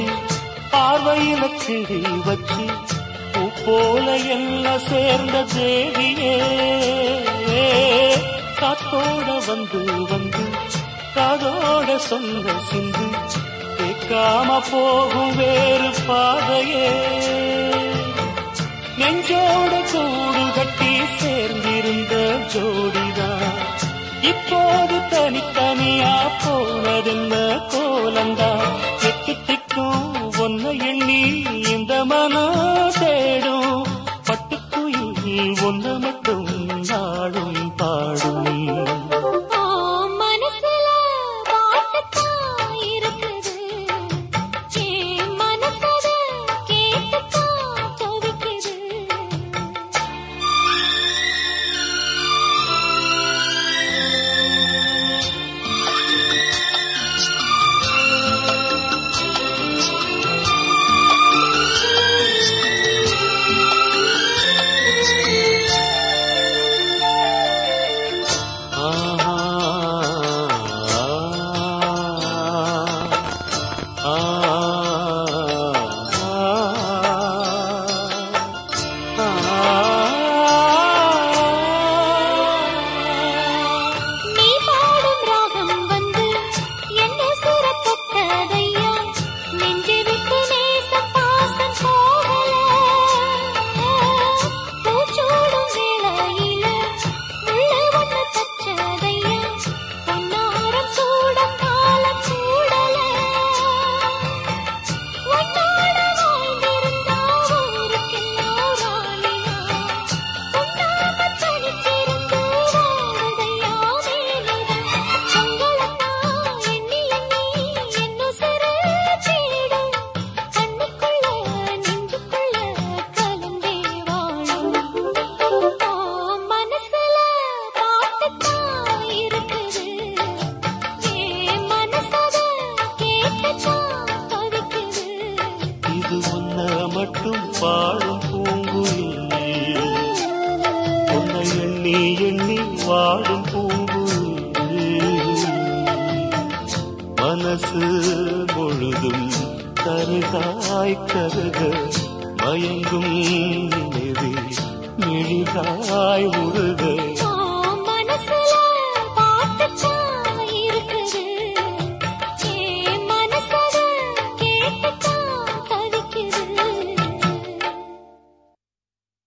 வச்சு பார்வையில கிழி வச்சு பூ போல எல்லாம் சேர்ந்த தேவியே காத்தோட வந்து வந்து காதோட சொந்த சிந்து கேட்காம போகும் வேறு பாதையே நெஞ்சோட கூடு கட்டி சேர்ந்திருந்த ஜோடிதான் இப்போது தனித்தனியா போனதென்ன கோலந்தா எட்டு திக்கும் ஒன்ன எண்ணி இந்த மனம் தேடும் பட்டுக்குயில் ஒன்ன மட்டும் நாடும் பாடும் ஓ மனசுல பாட்டுத்தான் இருக்குது என் மனசத கேட்டுத்தான் தவிக்குது நீ பாடும் ராகம் வந்து என்ன சுரத்தொட்டதையா நெஞ்சை விட்டு நேசம் பாசம் போகல பூச்சூடும் வேளையில முள்ளு ஒண்ணு தச்சதையா பொன்னாரம் சூடம் காலம் சூடல உன்னோட வாழ்ந்திருந்தா ஊருக்கெல்லாம் ராணியா உண்ணாம தனித்திருந்து வாழுதையா மேலிடம் உங்களைத்தான் எண்ணி எண்ணி என்னும் சிறு தேடும் கண்ணுக்குள்ள நெஞ்சுக்குள்ள கலந்தே வாழும் ஓ மனசுல பாட்டுத்தான் இருக்குது என் மனசத கேட்டுத்தான் தவிக்குது இது ஒன்ன மட்டும் பாடும் பூங்குயில் உன்னை எண்ணி எண்ணி வாடும் பூங்குயில் மனசு முழுதும் கருகாய் கருக மயங்கும் நினைவில் மெழுகாய் உருக